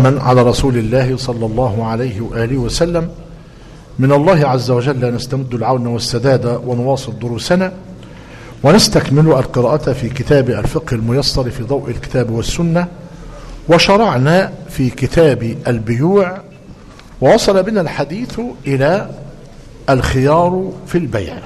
من على رسول الله صلى الله عليه وآله وسلم من الله عز وجل نستمد العون والسداد ونواصل دروسنا ونستكمل القراءة في كتاب الفقه الميسر في ضوء الكتاب والسنة وشرعنا في كتاب البيوع ووصل بنا الحديث إلى الخيار في البيع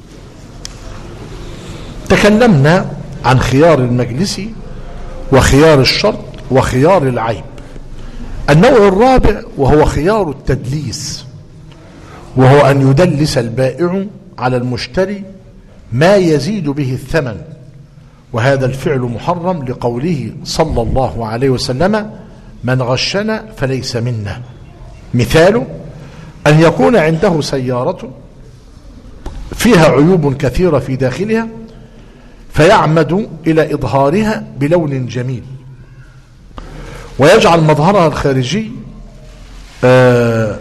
تكلمنا عن خيار المجلس وخيار الشرط وخيار العيب النوع الرابع وهو خيار التدليس وهو أن يدلس البائع على المشتري ما يزيد به الثمن وهذا الفعل محرم لقوله صلى الله عليه وسلم من غشنا فليس منا مثال أن يكون عنده سيارة فيها عيوب كثيرة في داخلها فيعمد إلى إظهارها بلون جميل ويجعل مظهرها الخارجي آه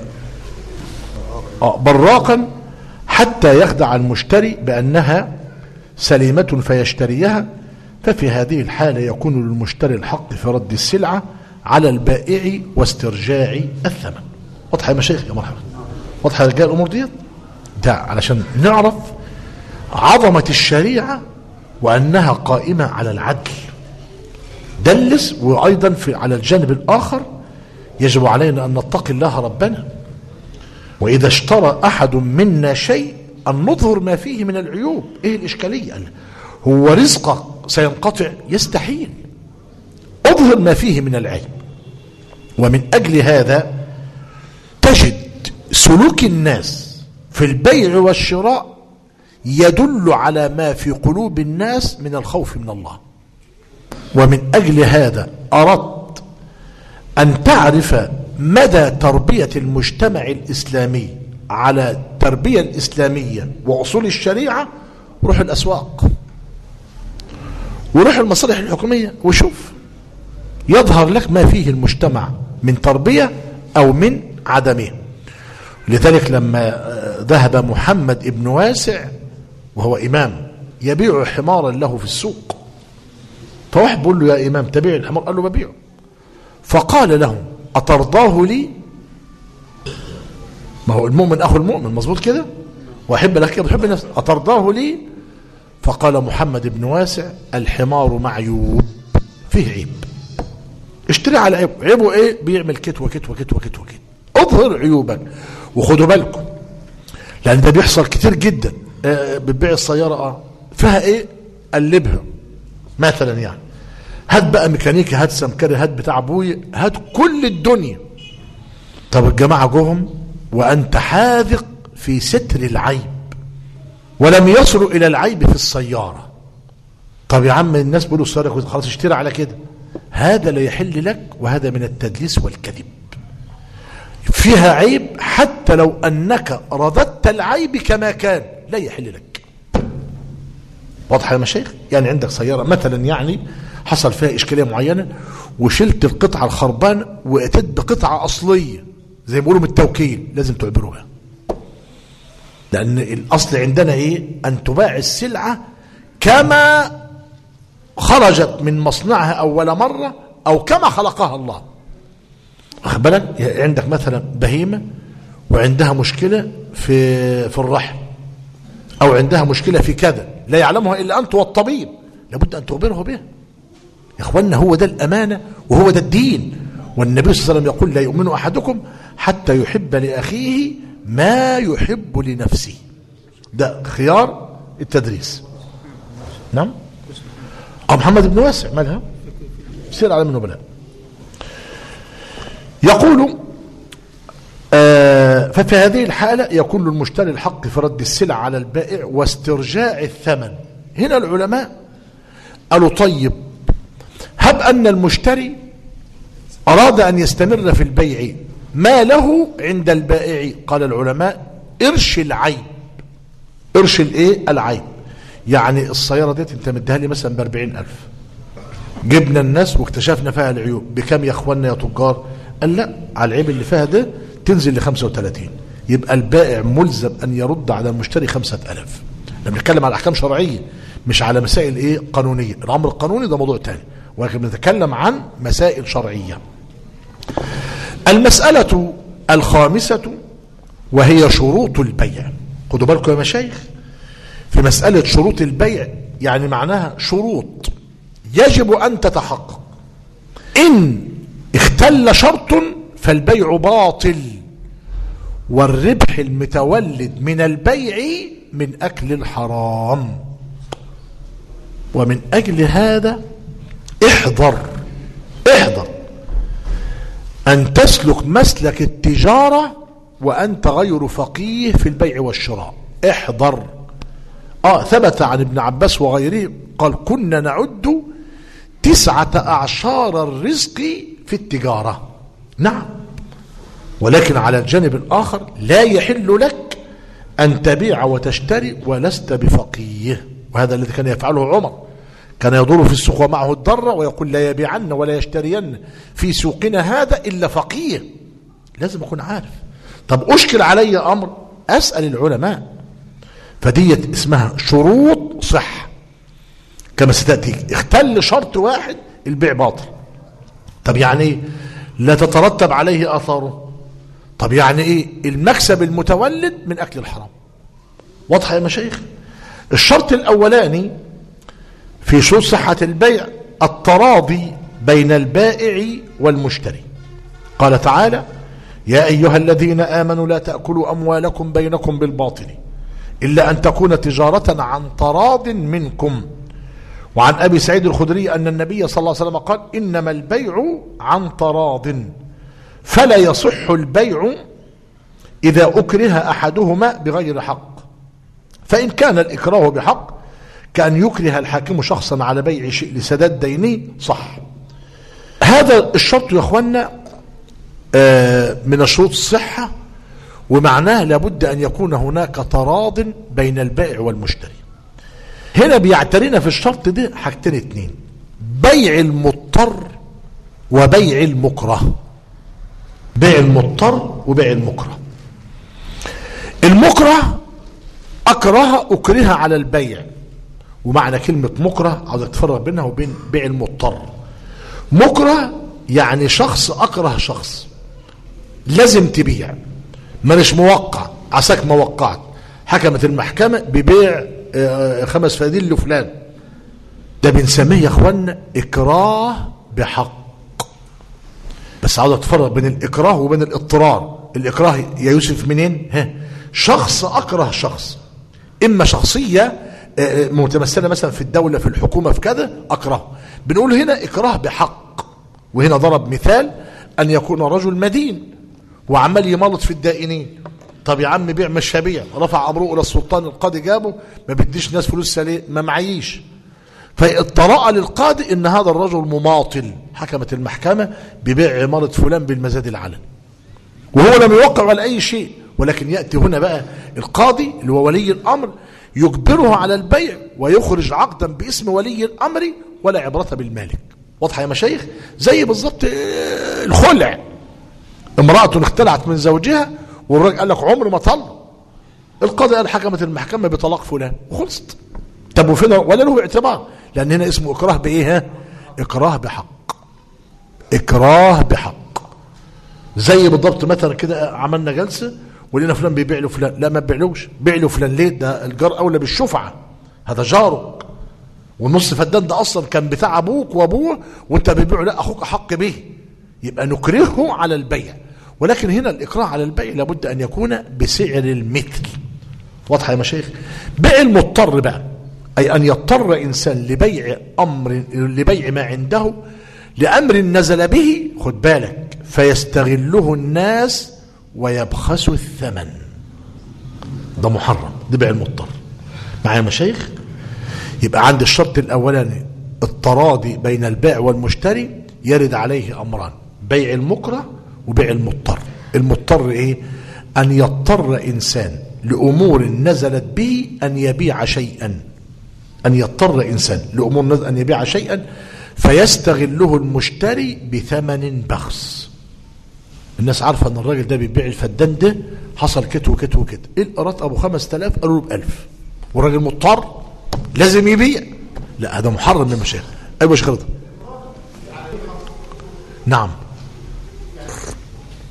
براقا حتى يخدع المشتري بأنها سليمة فيشتريها ففي هذه الحالة يكون للمشتري الحق في رد السلعة على البائع واسترجاع الثمن واضحة يا مشايخ يا مرحبا واضحة يا رجال الأمور ديت ده علشان نعرف عظمة الشريعة وأنها قائمة على العدل دلس وأيضا في على الجانب الآخر يجب علينا أن نتقي الله ربنا وإذا اشترى أحد منا شيء أن نظهر ما فيه من العيوب إيه الإشكالية هو رزقك سينقطع يستحيل اظهر ما فيه من العيب ومن أجل هذا تجد سلوك الناس في البيع والشراء يدل على ما في قلوب الناس من الخوف من الله ومن أجل هذا أردت أن تعرف مدى تربية المجتمع الإسلامي على التربية الإسلامية وأصول الشريعة روح الأسواق وروح المصالح الحكومية وشوف يظهر لك ما فيه المجتمع من تربية أو من عدمه لذلك لما ذهب محمد ابن واسع وهو إمام يبيع حمارا له في السوق فواحد بيقول له يا إمام تبيع الحمار قال له ببيعه فقال له أترضاه لي ما هو المؤمن أخو المؤمن مظبوط كده وأحب لك بحب نفسك أترضاه لي فقال محمد بن واسع الحمار معيوب فيه عيب اشتري على عيب عيبه ايه بيعمل كت وكت وكت وكت وكت اظهر عيوبك وخدوا بالكم لان ده بيحصل كتير جدا اه بتبيع السيارة اه فيها ايه قلبها مثلا يعني هات بقى ميكانيكي هات سمكري هات بتاع ابوي هات كل الدنيا طب الجماعة جوهم وانت حاذق في ستر العيب ولم يصلوا الى العيب في السيارة طب يا عم الناس بيقولوا السيارة خلاص اشتري على كده هذا لا يحل لك وهذا من التدليس والكذب فيها عيب حتى لو أنك رددت العيب كما كان لا يحل لك واضح يا مشايخ يعني عندك سيارة مثلا يعني حصل فيها إشكالية معينة وشلت القطعة الخربان وأتيت بقطعة أصلية زي ما بيقولوا من التوكيل لازم تعبروها لأن الأصل عندنا إيه أن تباع السلعة كما خرجت من مصنعها أول مرة أو كما خلقها الله واخد بالك عندك مثلا بهيمة وعندها مشكلة في في الرحم أو عندها مشكلة في كذا لا يعلمها إلا أنت والطبيب لابد أن تخبره بها يا إخوانا هو ده الأمانة وهو ده الدين والنبي صلى الله عليه وسلم يقول لا يؤمن أحدكم حتى يحب لأخيه ما يحب لنفسه ده خيار التدريس نعم أو محمد بن واسع مالها سير على النبلاء يقول آه ففي هذه الحالة يكون للمشتري الحق في رد السلع على البائع واسترجاع الثمن هنا العلماء قالوا طيب هب أن المشتري أراد أن يستمر في البيع ما له عند البائع قال العلماء ارش العيب ارش الايه العيب يعني السيارة ديت انت مديها لي مثلا باربعين ألف جبنا الناس واكتشفنا فيها العيوب بكم يا اخوانا يا تجار قال لا على العيب اللي فيها ده تنزل ل 35 يبقى البائع ملزم ان يرد على المشتري 5000 احنا بنتكلم على احكام شرعيه مش على مسائل ايه قانونيه الامر القانوني ده موضوع تاني ولكن بنتكلم عن مسائل شرعيه المسألة الخامسة وهي شروط البيع خدوا بالكم يا مشايخ في مسألة شروط البيع يعني معناها شروط يجب أن تتحقق إن اختل شرط فالبيع باطل والربح المتولد من البيع من أكل الحرام ومن أجل هذا احذر احذر أن تسلك مسلك التجارة وأنت غير فقيه في البيع والشراء احذر آه ثبت عن ابن عباس وغيره قال كنا نعد تسعة أعشار الرزق في التجارة نعم ولكن على الجانب الآخر لا يحل لك أن تبيع وتشتري ولست بفقيه وهذا الذي كان يفعله عمر كان يدور في السوق ومعه الضرة ويقول لا يبيعن ولا يشترين في سوقنا هذا إلا فقيه لازم أكون عارف طب أشكل علي أمر أسأل العلماء فديت اسمها شروط صح كما ستأتي اختل شرط واحد البيع باطل طب يعني ايه لا تترتب عليه اثاره طب يعني ايه المكسب المتولد من اكل الحرام واضحه يا مشايخ الشرط الاولاني في شروط صحه البيع التراضي بين البائع والمشتري قال تعالى يا ايها الذين امنوا لا تاكلوا اموالكم بينكم بالباطل الا ان تكون تجاره عن تراض منكم وعن أبي سعيد الخدري أن النبي صلى الله عليه وسلم قال إنما البيع عن تراض فلا يصح البيع إذا أكره أحدهما بغير حق فإن كان الإكراه بحق كأن يكره الحاكم شخصا على بيع شيء لسداد دينه صح هذا الشرط يا أخوانا من الشروط الصحة ومعناه لابد أن يكون هناك تراض بين البائع والمشتري هنا بيعترينا في الشرط ده حاجتين اتنين بيع المضطر وبيع المكره بيع المضطر وبيع المكره المكره اكره اكره على البيع ومعنى كلمة مكره عاوزك تفرق بينها وبين بيع المضطر مكره يعني شخص اكره شخص لازم تبيع مانيش موقع عساك ما وقعت حكمت المحكمة ببيع خمس فدين لفلان ده بنسميه يا اخوانا اكراه بحق بس عاوز اتفرق بين الاكراه وبين الاضطرار الاكراه يا يوسف منين ها شخص اكره شخص اما شخصيه متمثله مثلا في الدوله في الحكومه في كذا اكره بنقول هنا اكراه بحق وهنا ضرب مثال ان يكون رجل مدين وعمال يملط في الدائنين طب يا عم بيع مش هبيع رفع امره الى السلطان القاضي جابه ما بديش ناس فلوس ليه ما معيش فاطرأ للقاضي ان هذا الرجل مماطل حكمت المحكمة ببيع عمارة فلان بالمزاد العلن وهو لم يوقع على اي شيء ولكن يأتي هنا بقى القاضي اللي هو ولي الامر يجبره على البيع ويخرج عقدا باسم ولي الامر ولا عبرة بالمالك واضحة يا مشايخ زي بالظبط الخلع امرأة اختلعت من زوجها والراجل قال لك عمر ما طلق القاضي قال حكمت المحكمة بطلاق فلان وخلصت طب وفين ولا له اعتبار لان هنا اسمه اكراه بايه ها اكراه بحق اكراه بحق زي بالضبط مثلا كده عملنا جلسه ولقينا فلان بيبيع له فلان لا ما تبيعلوش بيع له فلان ليه ده الجار اولى بالشفعه هذا جارك والنص فدان ده اصلا كان بتاع ابوك وابوه وانت بتبيعه لا اخوك احق به يبقى نكرهه على البيع ولكن هنا الإكراه على البيع لابد أن يكون بسعر المثل واضحة يا مشايخ بيع المضطر بقى أي أن يضطر إنسان لبيع أمر لبيع ما عنده لأمر نزل به خد بالك فيستغله الناس ويبخسوا الثمن ده محرم ده بيع المضطر معايا يا مشايخ يبقى عند الشرط الأولاني التراضي بين البائع والمشتري يرد عليه أمران بيع المكره وبيع المضطر المضطر ايه ان يضطر انسان لامور نزلت به ان يبيع شيئا ان يضطر انسان لامور نزلت ان يبيع شيئا فيستغله المشتري بثمن بخس الناس عارفه ان الراجل ده بيبيع الفدان ده حصل كت وكت وكت ايه القراط ابو 5000 قالوا له ب 1000 والراجل مضطر لازم يبيع لا هذا محرم من المشايخ ايوه يا شيخ رضا نعم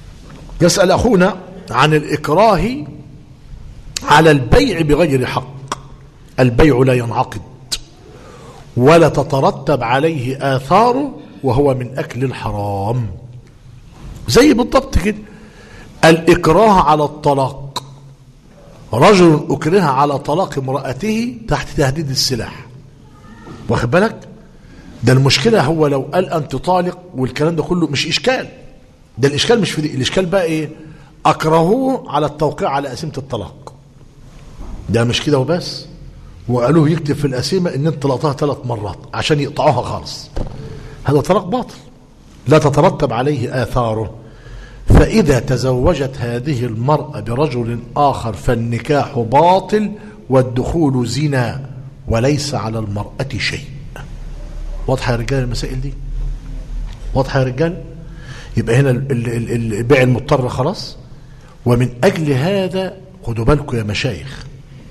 يسأل أخونا عن الإكراه على البيع بغير حق البيع لا ينعقد ولا تترتب عليه آثاره وهو من أكل الحرام زي بالضبط كده الإكراه على الطلاق رجل أكره على طلاق امرأته تحت تهديد السلاح واخد بالك ده المشكلة هو لو قال أنت طالق والكلام ده كله مش إشكال ده الإشكال مش في دي الإشكال بقى إيه أكرهوه على التوقيع على أسيمة الطلاق ده مش كده وبس وقالوه يكتب في الأسيمة إن أنت طلقتها ثلاث مرات عشان يقطعوها خالص هذا طلاق باطل لا تترتب عليه آثاره فإذا تزوجت هذه المرأة برجل آخر فالنكاح باطل والدخول زنا وليس على المرأة شيء واضحة يا رجال المسائل دي واضحة يا رجال يبقى هنا البيع المضطر خلاص ومن أجل هذا خدوا بالكم يا مشايخ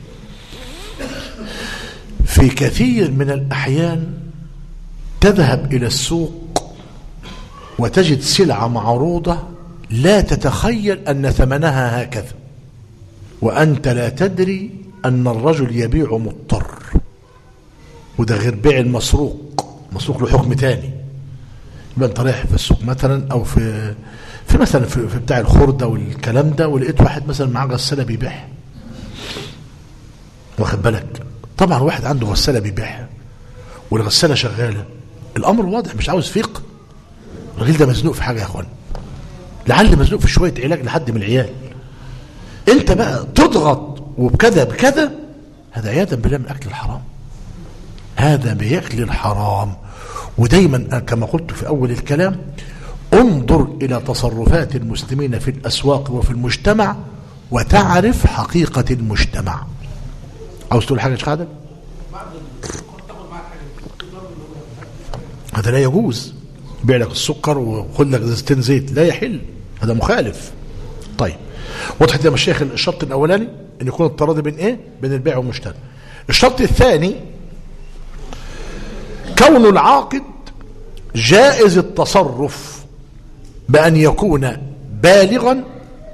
في كثير من الأحيان تذهب إلى السوق وتجد سلعة معروضة لا تتخيل أن ثمنها هكذا وأنت لا تدري أن الرجل يبيع مضطر وده غير بيع المسروق مسروق له حكم تاني يبقى انت رايح في السوق مثلا او في في مثلا في, في بتاع الخردة والكلام ده ولقيت واحد مثلا معاه غسالة بيبيعها واخد بالك طبعا واحد عنده غسالة بيبيعها والغسالة شغالة الامر واضح مش عاوز فيق الراجل ده مزنوق في حاجة يا اخوان لعل مزنوق في شوية علاج لحد من العيال انت بقى تضغط وبكذا بكذا هذا عياذا بالله من اكل الحرام هذا بيأكل الحرام ودايما كما قلت في أول الكلام انظر إلى تصرفات المسلمين في الأسواق وفي المجتمع وتعرف حقيقة المجتمع عاوز تقول حاجة شخادة هذا لا يجوز بيع لك السكر وخد لك زيتين زيت لا يحل هذا مخالف طيب وضحت يا مشايخ الشرط الاولاني ان يكون التراضي بين ايه بين البيع والمشتري الشرط الثاني كون العاقد جائز التصرف بأن يكون بالغا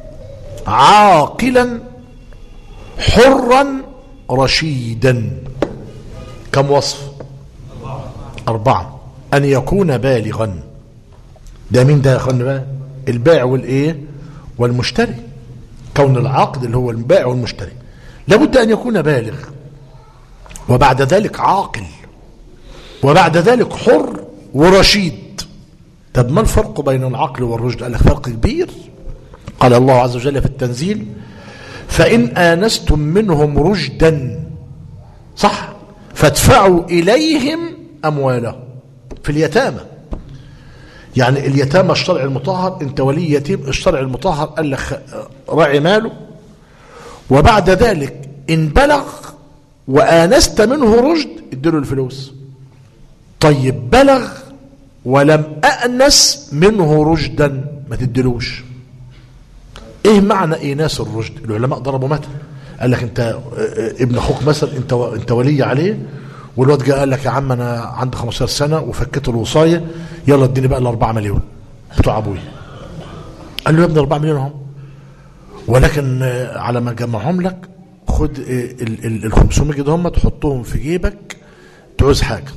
عاقلا حرا رشيدا كم وصف أربعة أن يكون بالغا ده مين ده يا أخوانا بقى البائع والإيه والمشتري كون العاقد اللي هو البائع والمشتري لابد أن يكون بالغ وبعد ذلك عاقل وبعد ذلك حر ورشيد طب ما الفرق بين العقل والرشد قال لك فرق كبير قال الله عز وجل في التنزيل فإن آنستم منهم رشدا صح فادفعوا إليهم أموالهم في اليتامى يعني اليتامى الشرع المطهر انت ولي يتيم الشرع المطهر قال لك راعي ماله وبعد ذلك ان بلغ وآنست منه رشد اديله الفلوس طيب بلغ ولم أأنس منه رشدا ما تدلوش ايه معنى ايناس الرشد العلماء ضربوا مثل قال لك انت ابن اخوك مثلا انت انت ولي عليه والواد جه قال لك يا عم انا عندي 15 سنه وفكيت الوصايه يلا اديني بقى ال 4 مليون بتوع ابويا قال له يا ابني 4 مليون هم ولكن على ما جمعهم لك خد ال 500 جنيه هم تحطهم في جيبك تعوز حاجه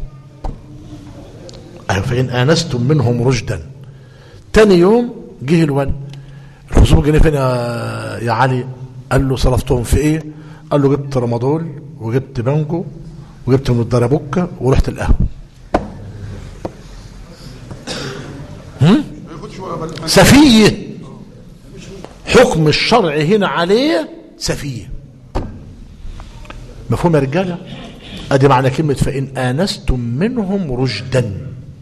فإن آنستم منهم رشدا تاني يوم جه الولد ال 500 جنيه فين يا, يا علي قال له صرفتهم في ايه قال له جبت رمضان وجبت بانجو وجبت من الدربوكة ورحت القهوة سفيه حكم الشرع هنا عليه سفيه مفهوم يا رجاله ادي معنى كلمه فان انستم منهم رشدا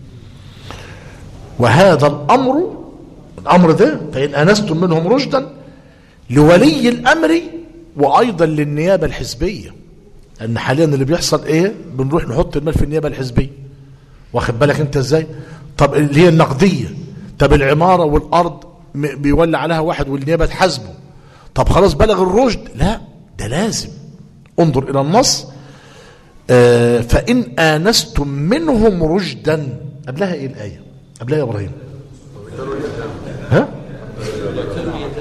وهذا الأمر الأمر ده فإن أنستم منهم رشدا لولي الأمر وأيضا للنيابة الحزبية لأن حاليا اللي بيحصل إيه بنروح نحط المال في النيابة الحزبية واخد بالك أنت إزاي طب اللي هي النقدية طب العمارة والأرض بيولى عليها واحد والنيابة تحاسبه طب خلاص بلغ الرشد لا ده لازم انظر إلى النص آه فإن آنستم منهم رشدا قبلها إيه الآية قبلها يا ابراهيم ها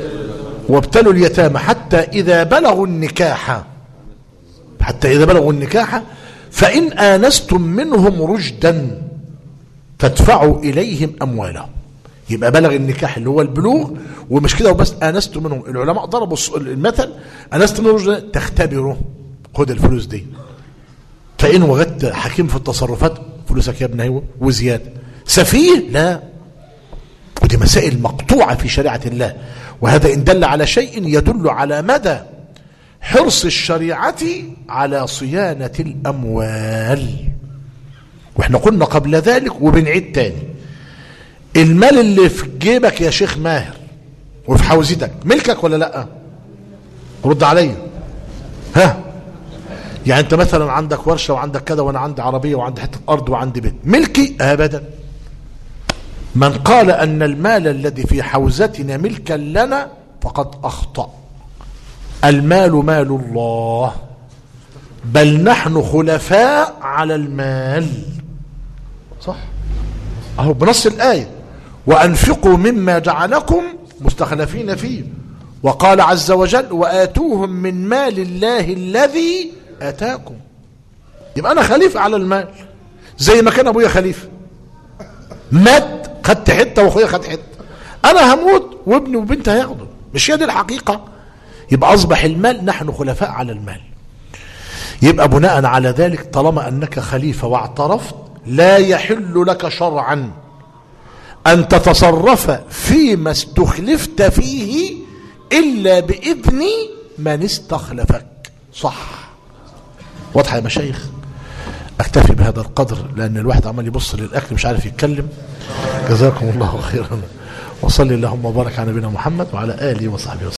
وابتلوا اليتامى حتى إذا بلغوا النكاح حتى إذا بلغوا النكاح فإن آنستم منهم رشدا فادفعوا إليهم أموالهم يبقى بلغ النكاح اللي هو البلوغ ومش كده وبس آنستم منهم العلماء ضربوا المثل آنستم منهم رشدا تختبروا خد الفلوس دي فإن وجدت حكيم في التصرفات فلوسك يا ابني وزيادة سفيه لا ودي مسائل مقطوعة في شريعة الله وهذا إن دل على شيء يدل على مدى حرص الشريعة على صيانة الأموال واحنا قلنا قبل ذلك وبنعيد تاني المال اللي في جيبك يا شيخ ماهر وفي حوزتك ملكك ولا لا رد عليا ها يعني انت مثلا عندك ورشه وعندك كذا وانا عندي عربيه وعندي حته ارض وعندي بيت ملكي ابدا من قال ان المال الذي في حوزتنا ملكا لنا فقد اخطا المال مال الله بل نحن خلفاء على المال صح اهو بنص الايه وانفقوا مما جعلكم مستخلفين فيه وقال عز وجل واتوهم من مال الله الذي اتاكم يبقى انا خليفه على المال زي ما كان ابويا خليفه مات خدت حته واخويا خد حته انا هموت وابني وبنتي هياخدوا مش هي دي الحقيقه يبقى اصبح المال نحن خلفاء على المال يبقى بناء على ذلك طالما انك خليفه واعترفت لا يحل لك شرعا ان تتصرف فيما استخلفت فيه الا باذن من استخلفك صح واضحه يا مشايخ اكتفي بهذا القدر لان الواحد عمال يبص للاكل مش عارف يتكلم جزاكم الله خيرا وصلي اللهم وبارك على نبينا محمد وعلى اله وصحبه وسلم